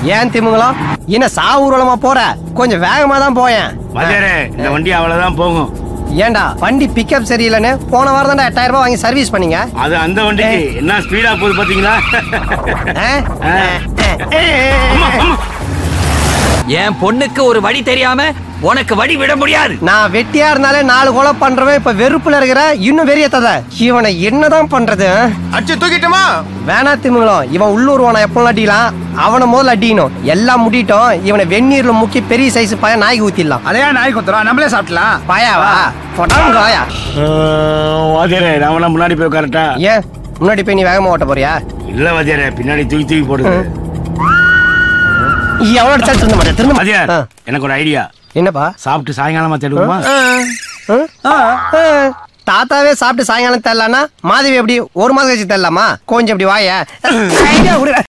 ஏன் திமுங்கலம் என்ன சா ஊர்வலமா போற கொஞ்சம் வேகமா தான் போயேன் வாத்தியாரே இந்த வண்டி அவ்வளவுதான் போகும் ஏன்டா வண்டி பிக்கப் சரியில்லைன்னு போன வாரம் தான் எட்டாயிரம் ரூபாய் வாங்கி சர்வீஸ் பண்ணீங்க அது அந்த வண்டிக்கு என்ன ஸ்பீடா போகுது பாத்தீங்களா ஆ? அம்மா, அம்மா. என் பொண்ணுக்கு ஒரு வழி தெரியாம உனக்கு வழி விட முடியாது நான் வெட்டியா இருந்தாலே நாலு கொலை பண்றவன் இப்ப வெறுப்புல இருக்கிற இன்னும் வெறியத்தத இவனை என்னதான் பண்றது ஆ? அடிச்சு தூக்கிட்டுமா வேணா திமுங்கலம் இவன் உள்ளூர்வான எப்போ அடிக்கலாம் அவனை முதல்ல அடிக்கணும் எல்லாம் முடிட்டோம் இவனை வெந்நீர்ல முக்கி பெரிய சைஸ் பையன் நாய்க்கு ஊத்திடலாம் அதையா நாய் குத்துறோம் நம்மளே சாப்பிடலாம் பாயாவா போட்டாங்கயா அஹ், வாத்தியாரே நாம முன்னாடி போய் கரெக்டா ஏன் முன்னாடி போய் நீ வேகமா ஓட்ட போறியா இல்ல வாத்தியாரே பின்னாடி தூக்கி தூக்கி போடுது எவ்வளவு அடிச்சாலும் திருந்த மாட்டேன் திருந்த வாத்தியார் மாட்டேன். ஆ, எனக்கு ஒரு ஐடியா என்னப்பா சாப்பிட்டு சாயங்காலமா தேடுவோமா ஆ? ஆ, தாத்தாவே சாப்பிட்டு சாயங்காலம் தரலான்னா மாதவி எப்படி ஒரு மாதம் கழிச்சு தரலாமா கொஞ்சம் இப்படி வாய ஐடியா கொடுக்குற